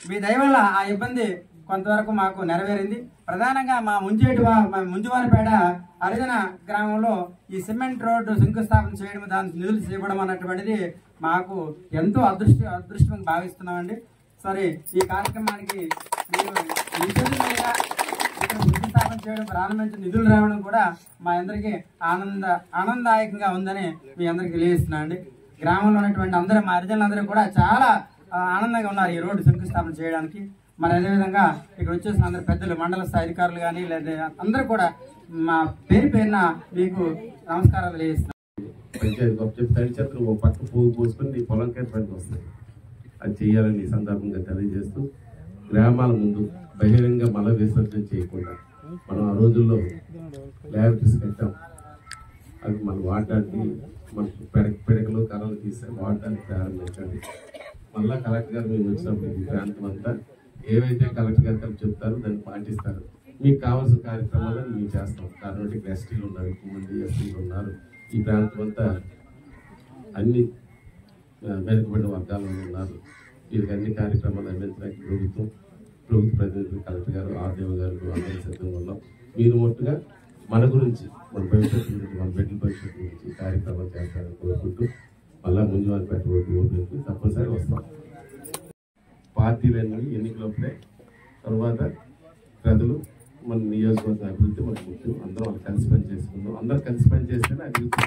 మీ దయ వల్ల ఆ ఇబ్బంది కొంతవరకు మాకు నెరవేరింది ప్రధానంగా మా ముంజేటి వా- మా ముంజువారిపేట హరిజన గ్రామంలో ఈ సిమెంట్ రోడ్డు శంకుస్థాపన చేయడం దానికి నిధులు ఇవ్వడం అన్నటువంటిది మాకు ఎంతో అదృష్ట అదృష్టంగా భావిస్తున్నామండి సరే ఈ కార్యక్రమానికి మీరు నిధుల మీద ఇక్కడ శంకుస్థాపన చేయడం ప్రారంభించిన నిధులు రావడం కూడా మా అందరికీ ఆనంద ఆనందదాయకంగా ఉందని మీ అందరికీ తెలియజేస్తున్నా అండి గ్రామంలో ఉన్నటువంటి అందరూ మా హరిజనులందరూ కూడా చాలా ఆ, ఆనందంగా ఉన్నారు ఈ రోడ్డు శంకుస్థాపన చేయడానికి మరి అదేవిధంగా ఇక్కడ వచ్చేసిన అందరు పెద్దలు మండల స్థాయి అధికారులు కానీ లేదా అందరూ కూడా మా పేరు పేరున మీకు నమస్కారాలు తెలియజేస్తున్నాను పంచాయతీ గొప్ప చెప్పి తడి చెత్తలు ఒక పక్క పువ్వు పోసుకొని నీ పొలం కింద పనికి వస్తాయి అది చేయాలని ఈ సందర్భంగా తెలియజేస్తూ గ్రామాల ముందు బహిరంగ మల విసర్జన చేయకుండా మనం ఆ రోజుల్లో ల్యాబరేటరీస్ కట్టాం అవి మనం వాడడానికి మన పిడక పిడకలు కర్రలు తీస్తే వాడడానికి ప్రారంభించండి మళ్ళా కలెక్టర్ గారు మేము వచ్చినప్పుడు ఈ ప్రాంతం అంతా ఏవైతే కలెక్టర్ గారు కలిపి చెప్తారో దాన్ని పాటిస్తారు మీకు కావాల్సిన కార్యక్రమాలను మేము చేస్తాం కాబట్టి ఇక్కడ ఎస్టీలు ఉన్నారు ఎక్కువ మంది ఎస్టీలు ఉన్నారు ఈ ప్రాంతం అంతా అన్ని ఆ, వెనుకబడిన వర్గాల్లో ఉన్నారు వీరికి అన్ని కార్యక్రమాలు అందించడానికి ప్రభుత్వం ప్రభుత్వ ప్రతినిధులు కలెక్టర్ గారు ఆర్డీఓ గారు అందరూ సిద్ధంగా ఉన్నాం మీరు మొట్టుగా మన గురించి మన భవిష్యత్తు గురించి మన బిడ్డల భవిష్యత్తు గురించి కార్యక్రమాలు చేస్తారని కోరుకుంటూ మళ్ళా ముందు వారి పెట్ట ఓటు ఓటు తప్పనిసరి వస్తాం పార్టీలన్నీ ఎన్నికలప్పుడే తర్వాత ప్రజలు మన నియోజకవర్గ అభివృద్ధి మనకు ముఖ్యం అందరం వాళ్ళు కలిసి పని చేసుకుందాం అందరం కలిసి పని చేస్తేనే అభివృద్ధి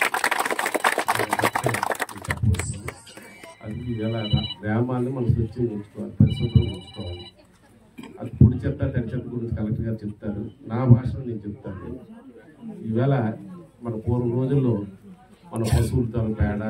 సాధిస్తాం. అది ఇలా గ్రామాన్ని మనం స్వచ్ఛంగా ఉంచుకోవాలి పరిశుభ్రంగా ఉంచుకోవాలి అది పొడి చెత్త తడి చెత్త గురించి కలెక్టర్ గారు చెప్తారు నా భాషలో నేను చెప్తాను ఈవేళ మన పూర్వం రోజుల్లో మన పశువులతో పేడ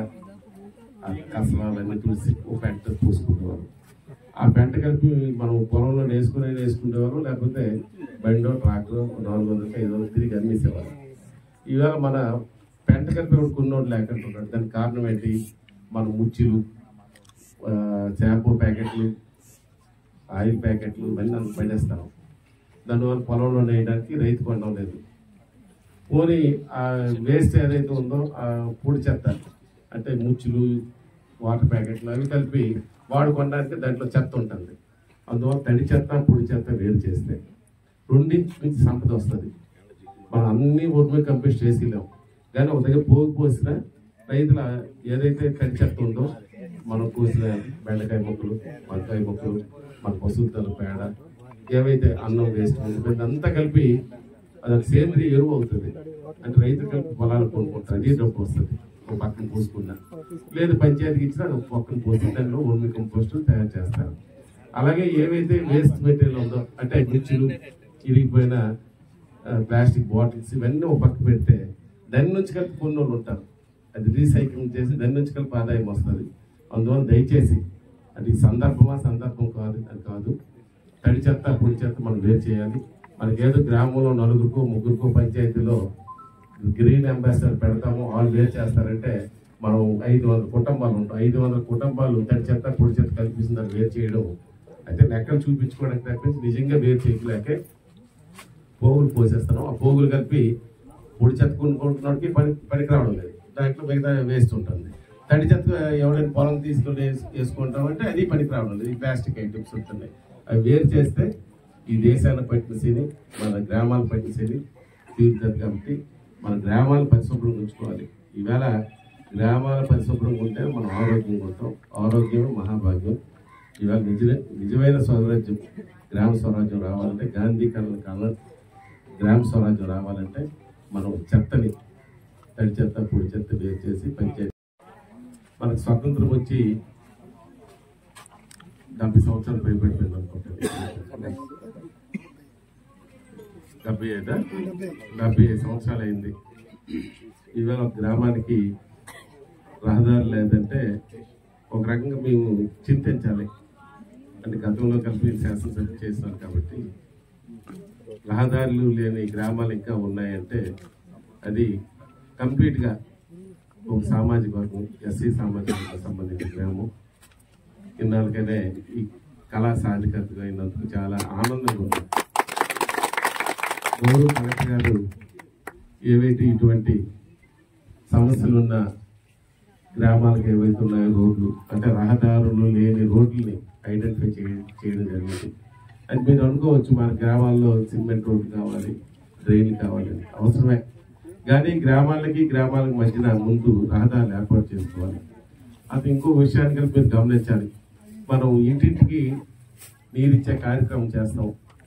ఆ కసరాలన్నీ తులసి ఒక పెంట పూసుకునేవారు ఆ పెంట కలిపి మనం పొలంలో వేసుకునే వేసుకునేవారు లేకపోతే బండో ట్రాక్టర్ నాలుగు వందలకి ఐదు వందలు తిరిగి అమ్మేసేవారు ఈవేళ మన పెంట కలిపి కూడా కొన్నోడు లేకుంటున్నాడు దానికి కారణం ఏంటి మన ముచ్చిలు ఆ, షాంపూ ప్యాకెట్లు ఆయిల్ ప్యాకెట్లు ఇవన్నీ అందులో పడేస్తాం దానివల్ల పొలంలో వేయడానికి రైతు కొనడం లేదు పోనీ ఆ వేస్ట్ ఏదైతే ఉందో ఆ పొడి చెత్త అంటే ముచ్చులు వాటర్ ప్యాకెట్లు అవి కలిపి వాడుకోవడానికి దాంట్లో చెత్త ఉంటుంది అందువల్ల తడి చెత్త పొడి చెత్త వేరు చేస్తే రెండింటి నుంచి సంపద వస్తుంది మనం అన్ని వర్మి కంపోస్ట్ చేసిలేం కానీ ఒక దగ్గర పోగు పోసిన రైతుల ఏదైతే తడి చెత్త ఉందో మనం కోసిన బెండకాయ మొక్కలు వంకాయ మొక్కలు మన పశువుల పేడ ఏవైతే అన్నం వేస్ట్ ఉంటుందో ఇదంతా కలిపి అది ఒక సేంద్రియ ఎరువు అవుతుంది అంటే రైతు కలిపి పొలాలు కొనుక్కుంటారు అది డబ్బు వస్తుంది ఒక పక్కన పోసుకున్నా లేదు పంచాయతీకి ఇచ్చినా అది ఒక పక్కన పోసి దానిలో వర్మి కంపోస్ట్ తయారు చేస్తారు అలాగే ఏవైతే వేస్ట్ మెటీరియల్ ఉందో అంటే మిర్చులు ఇరిగిపోయిన ఆ, ప్లాస్టిక్ బాటిల్స్ ఇవన్నీ ఒక పక్క పెడితే దాని నుంచి కలిపి కొన్ని వాళ్ళు ఉంటారు అది రీసైక్లింగ్ చేసి దాని నుంచి కలిపి ఆదాయం వస్తుంది అందువల్ల దయచేసి అది సందర్భమా సందర్భం కాదు అది కాదు తడి చెత్త పొడి చెత్త మనం వేరు చేయాలి మనకి ఏదో గ్రామంలో నలుగురికో ముగ్గురికో పంచాయతీలో గ్రీన్ అంబాసిడర్ పెడతాము వాళ్ళు వేరు చేస్తారంటే మనం ఐదు వందల కుటుంబాలు ఉంటాం ఐదు వందల కుటుంబాలు తడి చెత్త పొడి చెత్త కల్పిస్తుందని వేరు చేయడం అయితే లెక్కలు చూపించుకోవడానికి తప్పించి నిజంగా వేరు చేయలేకే పోగులు పోసేస్తున్నాం ఆ పోగులు కలిపి పొడి చెత్త కొనుక్కుంటున్నకి పని పనికి రావడం లేదు దాంట్లో మిగతా వేస్ట్ ఉంటుంది తడి చెత్త ఎవరైనా పొలం తీసుకొని వేసు- వేసుకుంటామంటే అది పనికి రావడం లేదు ఈ ప్లాస్టిక్ ఐటమ్స్ ఉంటున్నాయి అవి వేరు చేస్తే ఈ దేశాన్ని పట్టిన శని మన గ్రామాలు పట్టిన శని తీరుతుంది కాబట్టి మన గ్రామాలు పరిశుభ్రంగా ఉంచుకోవాలి ఈవేళ గ్రామాల పరిశుభ్రంగా ఉంటే మనం ఆరోగ్యంగా ఉంటాం ఆరోగ్యం మహాభాగ్యం ఇవాళ నిజ నిజమైన స్వరాజ్యం గ్రామ స్వరాజ్యం రావాలంటే గాంధీ కళ కళ గ్రామ స్వరాజ్యం రావాలంటే మనం చెత్తని తడి చెత్త పొడి చెత్త వేరు చేసి పంచాయతీ మనకు స్వతంత్రం వచ్చి డెబ్బై సంవత్సరాలు పైబడిపోయింది అనుకుంటుంది డెబ్బై ఐదా డెబ్బై ఐదు సంవత్సరాలు అయింది ఈవేళ ఒక గ్రామానికి రహదారి లేదంటే ఒక రకంగా మేము చింతించాలి అంటే గతంలో కలిపి శాసనసభ చేసినారు కాబట్టి రహదారులు లేని గ్రామాలు ఇంకా ఉన్నాయంటే అది కంప్లీట్గా ఒక సామాజిక వర్గం ఎస్సీ సామాజిక వర్గం సంబంధించిన గ్రామం ఇన్నాళ్ళకనే ఈ కళా సాధికారతగా అయినందుకు చాలా ఆనందంగా ఉంది గౌరవ కలెక్టర్ గారు ఏవైతే ఇటువంటి సమస్యలున్న గ్రామాలకు ఏవైతే ఉన్నాయో రోడ్లు అంటే రహదారులు లేని రోడ్లని ఐడెంటిఫై చేయడం చేయడం జరిగింది అది మీరు అనుకోవచ్చు మన గ్రామాల్లో సిమెంట్ రోడ్లు కావాలి డ్రైన్లు కావాలని అవసరమే కానీ గ్రామాలకి గ్రామాలకు మధ్యన ముందు రహదారులు ఏర్పాటు చేసుకోవాలి అది ఇంకో విషయాన్ని కలిపి మీరు గమనించాలి మనం ఇంటింటికి నీరిచ్చే కార్యక్రమం చేస్తాం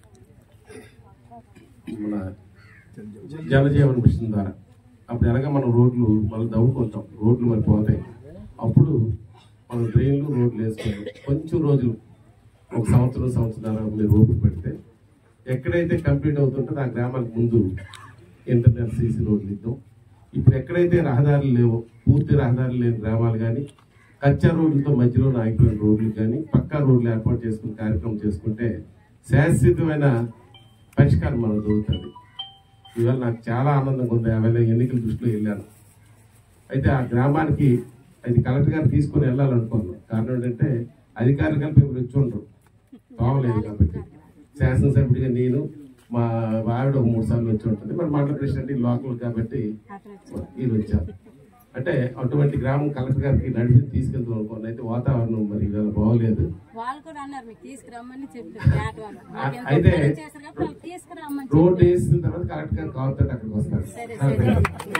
మన జలజీవన్ మిషన్ ద్వారా అప్పుడు ఎలాగ మనం రోడ్లు మళ్ళీ దవ్వుకుంటాం రోడ్లు మరి పోతాయి అప్పుడు మనం డ్రైన్లు రోడ్లు వేసుకుంటాం కొంచెం రోజులు ఒక సంవత్సరం సంవత్సరాలు మీరు రోడ్లు పెడితే ఎక్కడైతే కంప్లీట్ అవుతుంటుందో ఆ గ్రామాలకు ముందు ఇంటర్నల్ సీసీ రోడ్లు ఇద్దాం ఇప్పుడు ఎక్కడైతే రహదారులు లేవో పూర్తి రహదారులు లేని గ్రామాలు కానీ కచ్చా రోడ్లతో మధ్యలో ఆగిపోయిన రోడ్లు కానీ పక్కా రోడ్లు ఏర్పాటు చేసుకుని కార్యక్రమం చేసుకుంటే శాశ్వతమైన పరిష్కారం మనకు దొరుకుతుంది ఇవాళ నాకు చాలా ఆనందంగా ఉంది ఆవేళ ఎన్నికల దృష్టిలో వెళ్ళాను అయితే ఆ గ్రామానికి అది కలెక్టర్ గారు తీసుకొని వెళ్ళాలనుకున్నాను కారణం ఏంటంటే అధికారులు కలిపి ఎవరు వచ్చి ఉండరు బాగలేదు కాబట్టి శాసనసభ్యుడిగా నేను మా ఆవిడ ఒక మూడు సార్లు వచ్చి ఉంటుంది మరి మండల ప్రెసిడెంట్ ఈ లోకల్ కాబట్టి వీళ్ళు వచ్చారు అంటే అటువంటి గ్రామం కలెక్టర్ గారికి నడిపి తీసుకెళ్తాం అనుకోండి అయితే వాతావరణం మరి ఇవాళ బాగోలేదు వాళ్ళు కూడా అన్నారు మీకు తీసుకురమ్మని చెప్పారు ఫ్లాట్ వాళ్ళు మాకు ఎంత అయితే ఉపకారం చేశారు కాబట్టి వాళ్ళు తీసుకురమ్మని రోడ్ వేసిన తర్వాత కలెక్టర్ గారు కావాలంటే అక్కడికి వస్తారు సరే సరే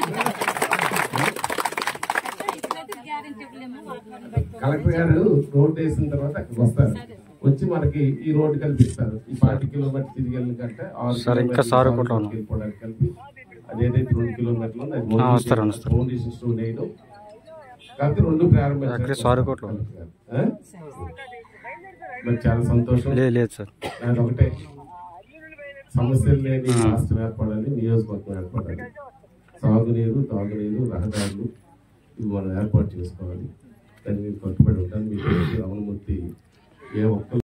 ఇప్పుడైతే గ్యారెంటీ ఇవ్వలేము వాళ్ళని బట్టి కలెక్టర్ గారు రోడ్ వేసిన తర్వాత అక్కడికి వస్తారు వచ్చి మనకి ఈ రోడ్డు కల్పిస్తారు ఈ పార్టీ కిలోమీటర్ తిరిగి వెళ్ళిన కంటే ఆరు సార్, ఇంకా కిలోమీటర్లు సార్ ఆరు ఒకటి ఉన్నాం. వెళ్ళిపోవడానికి కలిపి అదేదైతే రెండు కిలోమీటర్లు ఉందో అది ఆ, వస్తారు, వస్తారు. ఫౌండేషన్ స్టోన్ వేయడం కాబట్టి రెండు ప్రారంభించారు అక్కడే సారుకోట్లో. కలెక్టర్ గారు. ఆ? మరి చాలా సంతోషం లేదు లేదు సార్ నాది ఒకటే సమస్యలు లేని రాష్ట్రం ఏర్పడాలి నియోజకవర్గం ఏర్పడాలి సాగునీరు తాగునీరు రహదారులు ఇవి మనం ఏర్పాటు చేసుకోవాలి దాన్ని మీరు కట్టుబడి ఉంటాను మీకు రమణమూర్తి ఏ ఒక్క